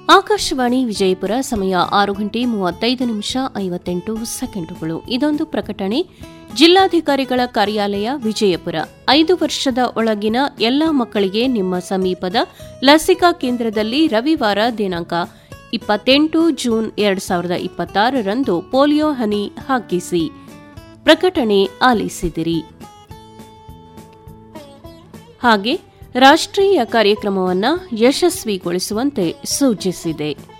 ಆಕಾಶವಾಣಿ ವಿಜಯಪುರ ಸಮಯ ಆರು ಗಂಟೆ ಮೂವತ್ತೈದು ನಿಮಿಷ ಐವತ್ತೆಂಟು ಸೆಕೆಂಡುಗಳು ಇದೊಂದು ಪ್ರಕಟಣೆ ಜಿಲ್ಲಾಧಿಕಾರಿಗಳ ಕಾರ್ಯಾಲಯ ವಿಜಯಪುರ ಐದು ವರ್ಷದ ಒಳಗಿನ ಎಲ್ಲಾ ಮಕ್ಕಳಿಗೆ ನಿಮ್ಮ ಸಮೀಪದ ಲಸಿಕಾ ಕೇಂದ್ರದಲ್ಲಿ ರವಿವಾರ ದಿನಾಂಕ ಇಪ್ಪತ್ತೆಂಟು ಜೂನ್ ಎರಡು ಸಾವಿರದ ಇಪ್ಪತ್ತಾರರಂದು ಪೋಲಿಯೋ ಹನಿ ಹಾಕಿಸಿ ಪ್ರಕಟಣೆ ಆಲಿಸಿದಿರಿ ಹಾಗೆ ರಾಷ್ಟ್ರೀಯ ಕಾರ್ಯಕ್ರಮವನ್ನು ಯಶಸ್ವಿಗೊಳಿಸುವಂತೆ ಸೂಚಿಸಿದೆ